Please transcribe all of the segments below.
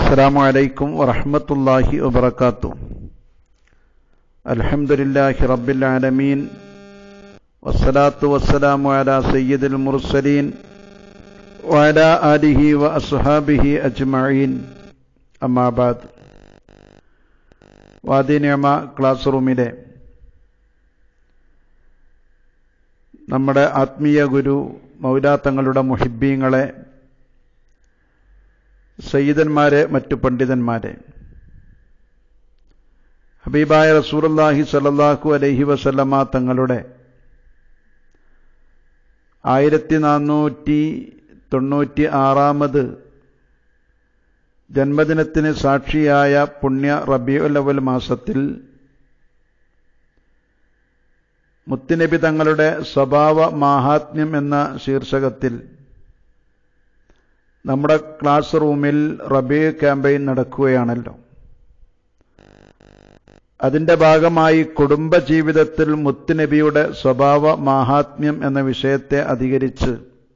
السلام عليكم ورحمة الله وبركاته الحمد لله رب العالمين والصلاة والسلام على سيد المرسلين وعلى آله وأصحابه أجمعين أما بعد വാദി നിയമ ക്ലാസ് റൂമിലെ നമ്മുടെ ആത്മീയ ഗുരു മൗലാത്തങ്ങളുടെ മുഹിബീങ്ങളെ സയ്യിദന്മാരെ മറ്റു പണ്ഡിതന്മാരെ ഹബീബായ റസൂറുല്ലാഹി സല്ലാഹു അലൈഹി വസല്ലമ തങ്ങളുടെ ആയിരത്തി നാനൂറ്റി തൊണ്ണൂറ്റി ആറാമത് ജന്മദിനത്തിന് സാക്ഷിയായ പുണ്യ റബിയുലവൽ മാസത്തിൽ മുത്തുനബി തങ്ങളുടെ സ്വഭാവ മാഹാത്മ്യം എന്ന ശീർഷകത്തിൽ നമ്മുടെ ക്ലാസ് റൂമിൽ റബി ക്യാമ്പയിൻ നടക്കുകയാണല്ലോ അതിന്റെ ഭാഗമായി കുടുംബജീവിതത്തിൽ മുത്തുനബിയുടെ സ്വഭാവ മാഹാത്മ്യം എന്ന വിഷയത്തെ അധികരിച്ച്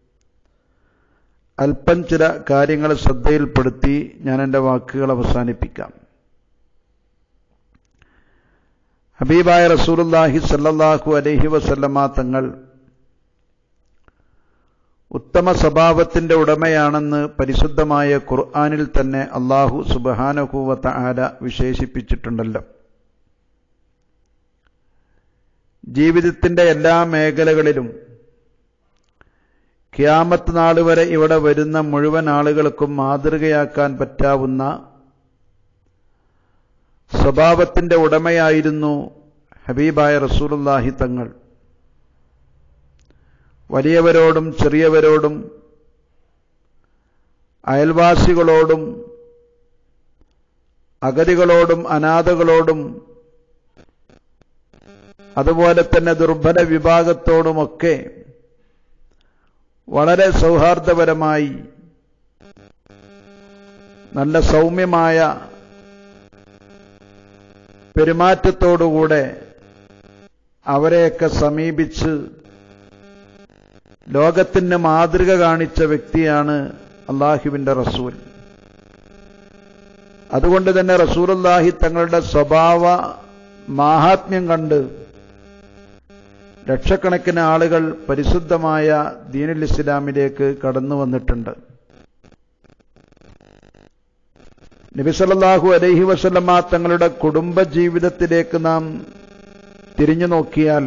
അല്പം ചില കാര്യങ്ങൾ ശ്രദ്ധയിൽപ്പെടുത്തി ഞാൻ എൻ്റെ വാക്കുകൾ അവസാനിപ്പിക്കാം ഹബീബായ റസൂലുല്ലാഹി സല്ലല്ലാഹു അലൈഹി വസല്ലമ തങ്ങൾ ഉത്തമ സ്വഭാവത്തിന്റെ ഉടമയാണെന്ന് പരിശുദ്ധമായ ഖുർആാനിൽ തന്നെ അള്ളാഹു സുബഹാനഹൂവത്ത ആല വിശേഷിപ്പിച്ചിട്ടുണ്ടല്ലോ ജീവിതത്തിന്റെ എല്ലാ മേഖലകളിലും ക്യാമത്ത് നാൾ വരെ ഇവിടെ വരുന്ന മുഴുവൻ ആളുകൾക്കും മാതൃകയാക്കാൻ പറ്റാവുന്ന സ്വഭാവത്തിന്റെ ഉടമയായിരുന്നു ഹബീബായ റസൂലുല്ലാഹി തങ്ങൾ വലിയവരോടും ചെറിയവരോടും അയൽവാസികളോടും അഗതികളോടും അനാഥകളോടും അതുപോലെ തന്നെ ദുർബല വിഭാഗത്തോടുമൊക്കെ വളരെ സൗഹാർദ്ദപരമായി നല്ല സൗമ്യമായ പെരുമാറ്റത്തോടുകൂടെ അവരെയൊക്കെ സമീപിച്ച് ലോകത്തിന് മാതൃക കാണിച്ച വ്യക്തിയാണ് അള്ളാഹുവിന്റെ റസൂൽ അതുകൊണ്ട് തന്നെ റസൂലുല്ലാഹി തങ്ങളുടെ സ്വഭാവ മാഹാത്മ്യം കണ്ട് ലക്ഷക്കണക്കിന് ആളുകൾ പരിശുദ്ധമായ ദീനുൽ ഇസ്ലാമിലേക്ക് കടന്നു വന്നിട്ടുണ്ട് നബിസല്ലാഹു അലൈഹി വസല്ലമ തങ്ങളുടെ കുടുംബ ജീവിതത്തിലേക്ക് നാം തിരിഞ്ഞു നോക്കിയാൽ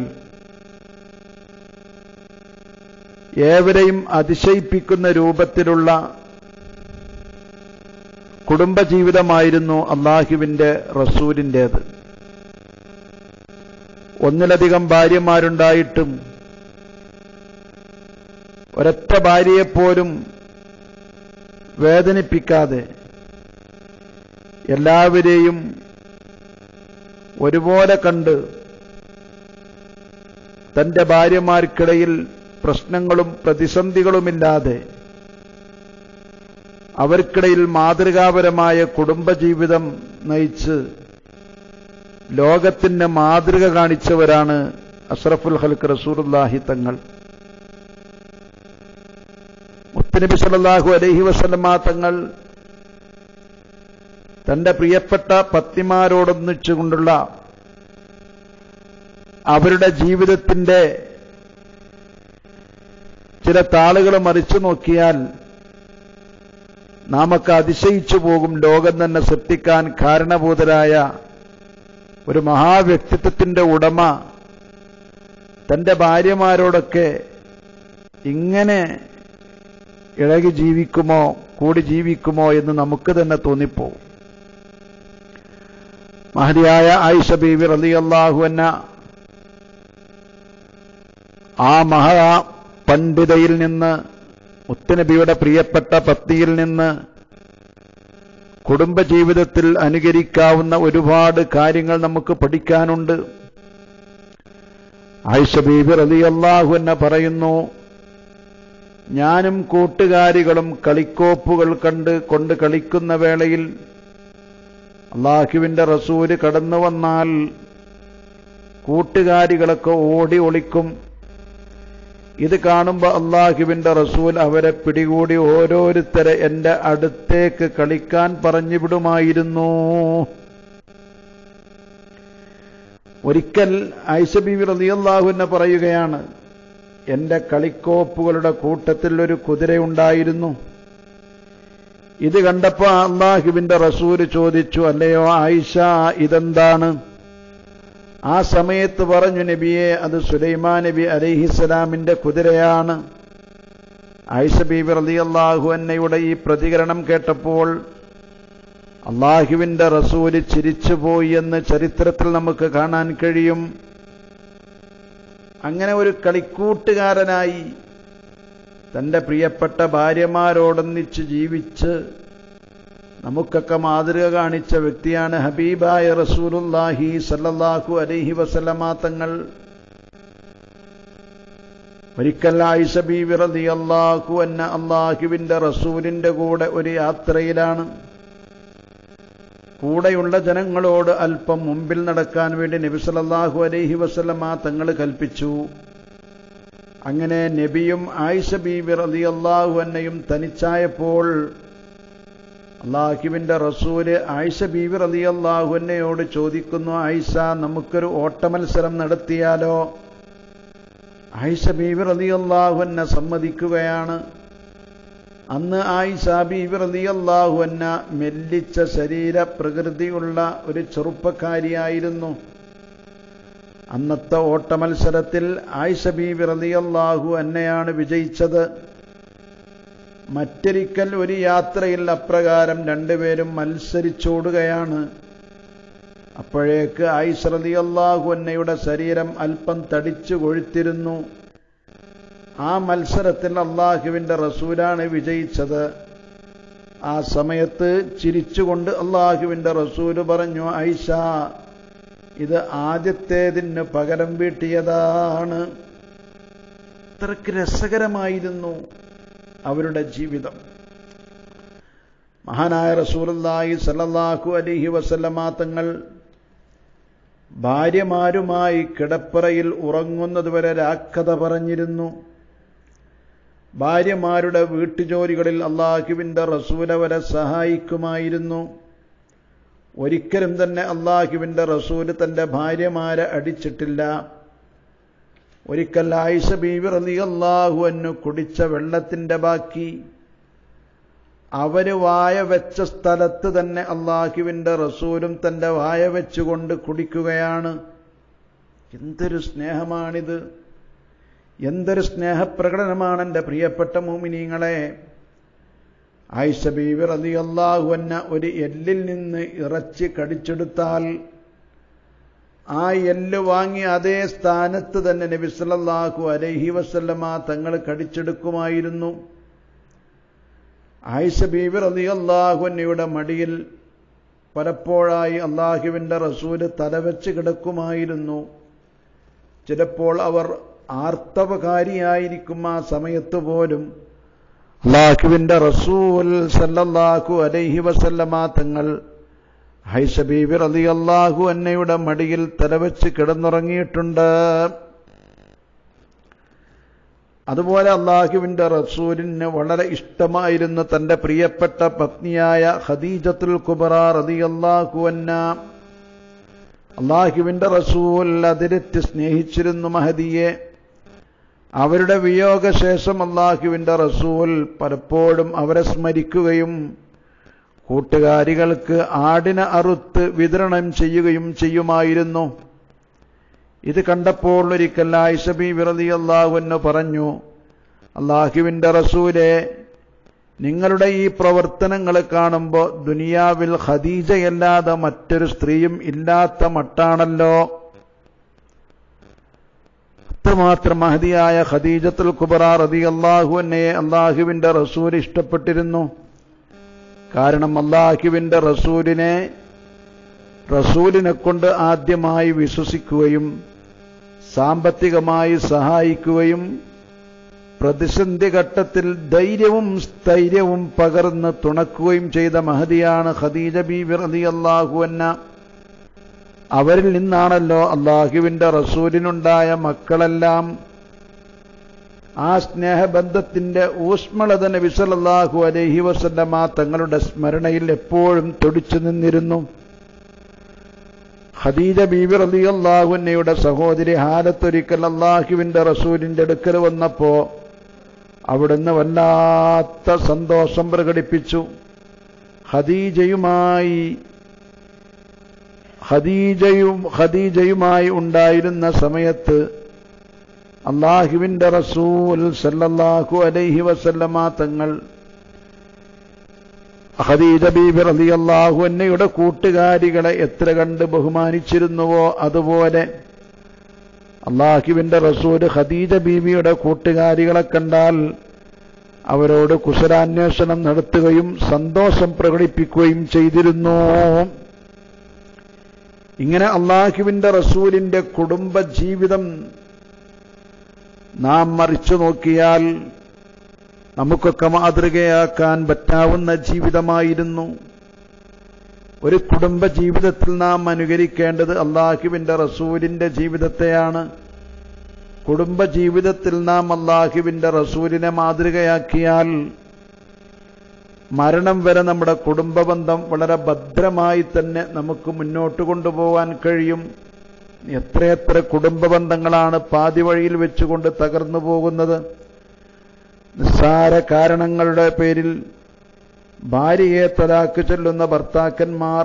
ഏവരെയും അതിശയിപ്പിക്കുന്ന രൂപത്തിലുള്ള കുടുംബജീവിതമായിരുന്നു അള്ളാഹുവിന്റെ റസൂലിൻ്റേത് ഒന്നിലധികം ഭാര്യമാരുണ്ടായിട്ടും ഒരൊറ്റ ഭാര്യയെപ്പോലും വേദനിപ്പിക്കാതെ എല്ലാവരെയും ഒരുപോലെ കണ്ട് തന്റെ ഭാര്യമാർക്കിടയിൽ പ്രശ്നങ്ങളും പ്രതിസന്ധികളുമില്ലാതെ അവർക്കിടയിൽ മാതൃകാപരമായ കുടുംബജീവിതം നയിച്ച് ലോകത്തിന് മാതൃക കാണിച്ചവരാണ് അഷ്റഫുൽ ഹൽക്ക് റസൂറുല്ലാഹി തങ്ങൾ മുത്തനബി സല്ലാഹു അലൈഹി വസല്ലമ തങ്ങൾ തന്റെ പ്രിയപ്പെട്ട പത്നിമാരോടൊന്നിച്ചുകൊണ്ടുള്ള അവരുടെ ജീവിതത്തിന്റെ ചില താളുകൾ മറിച്ചു നോക്കിയാൽ നാമൊക്കെ അതിശയിച്ചു പോകും ലോകം തന്നെ സൃഷ്ടിക്കാൻ കാരണഭൂതരായ ഒരു മഹാവ്യക്തിത്വത്തിന്റെ ഉടമ തന്റെ ഭാര്യമാരോടൊക്കെ ഇങ്ങനെ ഇളകി ജീവിക്കുമോ കൂടി ജീവിക്കുമോ എന്ന് നമുക്ക് തന്നെ തോന്നിപ്പോവും മഹതിയായ ആയിഷ ബീവി റലി അള്ളാഹു എന്ന ആ മഹാ പണ്ഡിതയിൽ നിന്ന് മുത്തനബിയുടെ പ്രിയപ്പെട്ട പത്നിയിൽ നിന്ന് കുടുംബജീവിതത്തിൽ അനുകരിക്കാവുന്ന ഒരുപാട് കാര്യങ്ങൾ നമുക്ക് പഠിക്കാനുണ്ട് ആയിഷ ബീബി റലി അള്ളാഹു എന്നെ പറയുന്നു ഞാനും കൂട്ടുകാരികളും കളിക്കോപ്പുകൾ കണ്ട് കൊണ്ട് കളിക്കുന്ന വേളയിൽ അള്ളാഹുവിന്റെ റസൂല് കടന്നു വന്നാൽ കൂട്ടുകാരികളൊക്കെ ഓടി ഒളിക്കും ഇത് കാണുമ്പോൾ അള്ളാഹുവിന്റെ റസൂൽ അവരെ പിടികൂടി ഓരോരുത്തരെ എന്റെ അടുത്തേക്ക് കളിക്കാൻ പറഞ്ഞു വിടുമായിരുന്നു ഒരിക്കൽ ഐഷബീവി റളിയല്ലാഹുവിനെ പറയുകയാണ് എന്റെ കളിക്കോപ്പുകളുടെ കൂട്ടത്തിൽ ഒരു കുതിരയുണ്ടായിരുന്നു ഇത് കണ്ടപ്പോ അള്ളാഹുവിന്റെ റസൂല് ചോദിച്ചു അല്ലയോ ആയിഷ ഇതെന്താണ് ആ സമയത്ത് പറഞ്ഞു നബിയെ അത് സുലൈമാൻ നബി അലൈഹിസ്സലാമിന്റെ കുതിരയാണ് ആയിഷ ബീബി റളിയല്ലാഹു അന്നയുടെ ഈ പ്രതികരണം കേട്ടപ്പോൾ അള്ളാഹുവിന്റെ റസൂല് ചിരിച്ചുപോയി എന്ന് ചരിത്രത്തിൽ നമുക്ക് കാണാൻ കഴിയും അങ്ങനെ ഒരു കളിക്കൂട്ടുകാരനായി തന്റെ പ്രിയപ്പെട്ട ഭാര്യമാരോടൊന്നിച്ച് ജീവിച്ച് നമുക്കൊക്കെ മാതൃക കാണിച്ച വ്യക്തിയാണ് ഹബീബായ റസൂലുല്ലാഹി സല്ലല്ലാഹു അലൈഹി വസല്ലമ തങ്ങൾ ഒരിക്കൽ ആയിഷ ബീവി റളിയല്ലാഹു അന്ന അള്ളാഹുവിന്റെ റസൂലിന്റെ കൂടെ ഒരു യാത്രയിലാണ് കൂടെയുള്ള ജനങ്ങളോട് അല്പം മുമ്പിൽ നടക്കാൻ വേണ്ടി നബി സല്ലല്ലാഹു അലൈഹി വസല്ലമ തങ്ങൾ കൽപ്പിച്ചു അങ്ങനെ നബിയും ആയിഷ ബീവി റളിയല്ലാഹു അന്നയും തനിച്ചായപ്പോൾ അള്ളാഹുവിന്റെ റസൂല് ആയിഷ ബീവി റളിയല്ലാഹു അന്നയോട് ചോദിക്കുന്നു ആയിഷ നമുക്കൊരു ഓട്ടമത്സരം നടത്തിയാലോ ആയിഷ ബീവി റളിയല്ലാഹു അന്ന സമ്മതിക്കുകയാണ് അന്ന് ആയിഷ ബീവി റളിയല്ലാഹു അന്ന മെല്ലിച്ച ശരീര പ്രകൃതിയുള്ള ഒരു ചെറുപ്പക്കാരിയായിരുന്നു അന്നത്തെ ഓട്ടമത്സരത്തിൽ ആയിഷ ബീവി റളിയല്ലാഹു അന്നയാണ് വിജയിച്ചത് മറ്റൊരിക്കൽ ഒരു യാത്രയിൽ അപ്രകാരം രണ്ടുപേരും മത്സരിച്ചോടുകയാണ് അപ്പോഴേക്ക് ആയിഷ റളിയല്ലാഹു അന്നയുടെ ശരീരം അല്പം തടിച്ചു കൊഴുത്തിരുന്നു ആ മത്സരത്തിൽ അള്ളാഹുവിന്റെ റസൂലാണ് വിജയിച്ചത് ആ സമയത്ത് ചിരിച്ചുകൊണ്ട് അള്ളാഹുവിന്റെ റസൂല് പറഞ്ഞു ഐഷ ഇത് ആദ്യത്തേതിന് പകരം വീട്ടിയതാണ് അത്രയ്ക്ക് രസകരമായിരുന്നു അവരുടെ ജീവിതം മഹാനായ റസൂലല്ലാഹി സല്ലല്ലാഹു അലൈഹി വസല്ലമ തങ്ങൾ ഭാര്യമാരുമായി കിടപ്പറയിൽ ഉറങ്ങുന്നതുവരെ രാക്കഥ പറഞ്ഞിരുന്നു ഭാര്യമാരുടെ വീട്ടുജോലികളിൽ അള്ളാഹുവിന്റെ റസൂലവരെ സഹായിക്കുമായിരുന്നു ഒരിക്കലും തന്നെ അള്ളാഹുവിന്റെ റസൂല് തന്റെ ഭാര്യമാരെ അടിച്ചിട്ടില്ല ഒരിക്കൽ ആയിഷ ബീവി റളിയല്ലാഹു അന്നു കുടിച്ച വെള്ളത്തിന്റെ ബാക്കി അവര് വായ വെച്ച സ്ഥലത്ത് തന്നെ അള്ളാഹുവിന്റെ റസൂലും തന്റെ വായ വെച്ചുകൊണ്ട് കുടിക്കുകയാണ് എന്തൊരു സ്നേഹമാണിത് എന്തൊരു സ്നേഹപ്രകടനമാണ് എൻ്റെ പ്രിയപ്പെട്ട മോമിനീങ്ങളെ ആയിഷ ബീവി റളിയല്ലാഹു അന്ന ഒരു എല്ലിൽ നിന്ന് ഇറച്ചി കടിച്ചെടുത്താൽ ആ എല്ല് വാങ്ങി അതേ സ്ഥാനത്ത് തന്നെ നബി സല്ലല്ലാഹു അലൈഹി വസല്ലമ തങ്ങൾ കടിച്ചെടുക്കുമായിരുന്നു ആയിഷ ബീവി റളിയല്ലാഹു അന്നയുടെ മടിയിൽ പലപ്പോഴായി അള്ളാഹുവിൻ്റെ റസൂല് തലവെച്ച് കിടക്കുമായിരുന്നു ചിലപ്പോൾ അവർ ആർത്തവകാരിയായിരിക്കും ആ സമയത്ത് പോലും അള്ളാഹുവിന്റെ റസൂൽ സല്ലല്ലാഹു അലൈഹി വസല്ലമ തങ്ങൾ ഹൈഷബീബി റളിയല്ലാഹു അന്നയുടെ മടിയിൽ തലവെച്ച് കിടന്നുറങ്ങിയിട്ടുണ്ട് അതുപോലെ അള്ളാഹുവിന്റെ റസൂലിന് വളരെ ഇഷ്ടമായിരുന്നു തന്റെ പ്രിയപ്പെട്ട പത്നിയായ ഖദീജത്തുൽ കുബറ റളിയല്ലാഹു അന്ന അള്ളാഹുവിന്റെ റസൂൽ അതിരറ്റ് സ്നേഹിച്ചിരുന്നു മഹദിയെ അവരുടെ വിയോഗശേഷം അള്ളാഹുവിന്റെ റസൂൽ പലപ്പോഴും അവരെ സ്മരിക്കുകയും കൂട്ടുകാരികൾക്ക് ആടിനെ അറുത്ത് വിതരണം ചെയ്യുകയും ചെയ്യുമായിരുന്നു ഇത് കണ്ടപ്പോൾ ഒരിക്കൽ ആയിഷബി വിറതി അള്ളാഹുവിന് പറഞ്ഞു അള്ളാഹുവിന്റെ റസൂലെ നിങ്ങളുടെ ഈ പ്രവർത്തനങ്ങൾ കാണുമ്പോൾ ദുനിയാവിൽ ഖദീജയല്ലാതെ മറ്റൊരു സ്ത്രീയും ഇല്ലാത്ത മട്ടാണല്ലോ അത്രമാത്രം മഹതിയായ ഖദീജത്തുൽ കുബറ റതി അള്ളാഹു എന്നെ അള്ളാഹുവിന്റെ റസൂൽ ഇഷ്ടപ്പെട്ടിരുന്നു കാരണം അള്ളാഹുവിന്റെ റസൂലിനെ റസൂലിനെ കൊണ്ട് ആദ്യമായി വിശ്വസിക്കുകയും സാമ്പത്തികമായി സഹായിക്കുകയും പ്രതിസന്ധി ഘട്ടത്തിൽ ധൈര്യവും സ്ഥൈര്യവും പകർന്ന് തുണക്കുകയും ചെയ്ത മഹതിയാണ് ഖദീജ ബീവി റളിയല്ലാഹു അന്ന അവരിൽ നിന്നാണല്ലോ അള്ളാഹുവിന്റെ റസൂലിനുണ്ടായ മക്കളെല്ലാം ആ സ്നേഹബന്ധത്തിന്റെ ഊഷ്മളത നബി സല്ലല്ലാഹു അലൈഹി വസല്ലമ തങ്ങളുടെ സ്മരണയിൽ എപ്പോഴും തുടിച്ചു നിന്നിരുന്നു ഖദീജ ബീബി റളിയല്ലാഹുന്നയുടെ സഹോദരി ഹാലത്തൊരിക്കൽ അള്ളാഹുവിന്റെ റസൂലിന്റെ അടുക്കൽ വന്നപ്പോ അവിടുന്ന് വല്ലാത്ത സന്തോഷം പ്രകടിപ്പിച്ചു ഖദീജയുമായി ഖദീജയും ഖദീജയുമായി ഉണ്ടായിരുന്ന സമയത്ത് അള്ളാഹുവിന്റെ റസൂൽ സല്ലല്ലാഹു അലൈഹി വസല്ലമ തങ്ങൾ ഖദീജ ബീബി റളിയല്ലാഹു അന്നയുടെ കൂട്ടുകാരികളെ എത്ര കണ്ട് ബഹുമാനിച്ചിരുന്നുവോ അതുപോലെ അള്ളാഹുവിന്റെ റസൂൽ ഖദീജ ബീബിയുടെ കൂട്ടുകാരികളെ കണ്ടാൽ അവരോട് കുശലാന്വേഷണം നടത്തുകയും സന്തോഷം പ്രകടിപ്പിക്കുകയും ചെയ്തിരുന്നു ഇങ്ങനെ അള്ളാഹുവിന്റെ റസൂലിന്റെ കുടുംബ ജീവിതം നാം മറിച്ചു നോക്കിയാൽ നമുക്കൊക്കെ മാതൃകയാക്കാൻ പറ്റാവുന്ന ജീവിതമായിരുന്നു ഒരു കുടുംബ ജീവിതത്തിൽ നാം അനുകരിക്കേണ്ടത് അള്ളാഹുവിന്റെ റസൂലിന്റെ ജീവിതത്തെയാണ് കുടുംബ ജീവിതത്തിൽ നാം അള്ളാഹുവിന്റെ റസൂലിനെ മാതൃകയാക്കിയാൽ മരണം വരെ നമ്മുടെ കുടുംബ ബന്ധം വളരെ ഭദ്രമായി തന്നെ നമുക്ക് മുന്നോട്ട് കൊണ്ടുപോകാൻ കഴിയും എത്രയെത്ര കുടുംബ ബന്ധങ്ങളാണ് പാതി വഴിയിൽ വെച്ചുകൊണ്ട് തകർന്നു പോകുന്നത് നിസ്സാര കാരണങ്ങളുടെ പേരിൽ ഭാര്യയെ തലാക്ക് ചൊല്ലുന്ന ഭർത്താക്കന്മാർ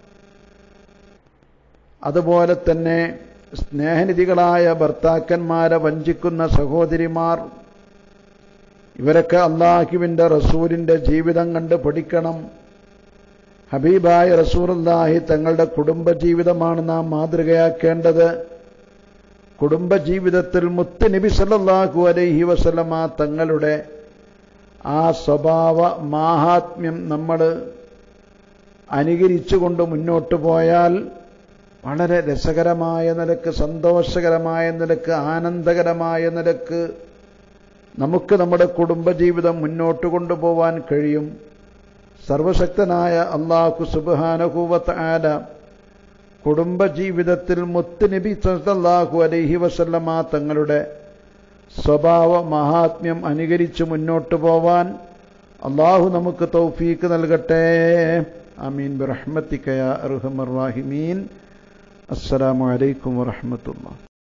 അതുപോലെ തന്നെ സ്നേഹനിധികളായ ഭർത്താക്കന്മാരെ വഞ്ചിക്കുന്ന സഹോദരിമാർ ഇവരൊക്കെ അള്ളാഹുവിൻ്റെ റസൂലിൻ്റെ ജീവിതം കണ്ട് പഠിക്കണം ഹബീബായ റസൂറുല്ലാഹി തങ്ങളുടെ കുടുംബജീവിതമാണ് നാം മാതൃകയാക്കേണ്ടത് കുടുംബജീവിതത്തിൽ മുത്ത് നബി സല്ലല്ലാഹു അലൈഹി വസല്ലമ തങ്ങളുടെ ആ സ്വഭാവ മാഹാത്മ്യം നമ്മൾ അനുകരിച്ചുകൊണ്ട് മുന്നോട്ട് പോയാൽ വളരെ രസകരമായ നിലക്ക് സന്തോഷകരമായ നിലക്ക് ആനന്ദകരമായ നിലക്ക് നമുക്ക് നമ്മുടെ കുടുംബജീവിതം മുന്നോട്ട് കൊണ്ടുപോവാൻ കഴിയും സർവശക്തനായ അള്ളാഹു സുബാനഹൂവത്ത് ആല കുടുംബജീവിതത്തിൽ മുത്തുനബി സല്ലാഹു അലൈഹി വസല്ലമ തങ്ങളുടെ സ്വഭാവ മഹാത്മ്യം അനുകരിച്ച് മുന്നോട്ട് പോവാൻ അള്ളാഹു നമുക്ക് തൗഫീക്ക് നൽകട്ടെ അമീൻ ബിറഹ്മത്തിക്കയ അർഹമർ റാഹിമീൻ അസ്സലാമു അലൈക്കും വറഹ്മത്തുള്ളാഹി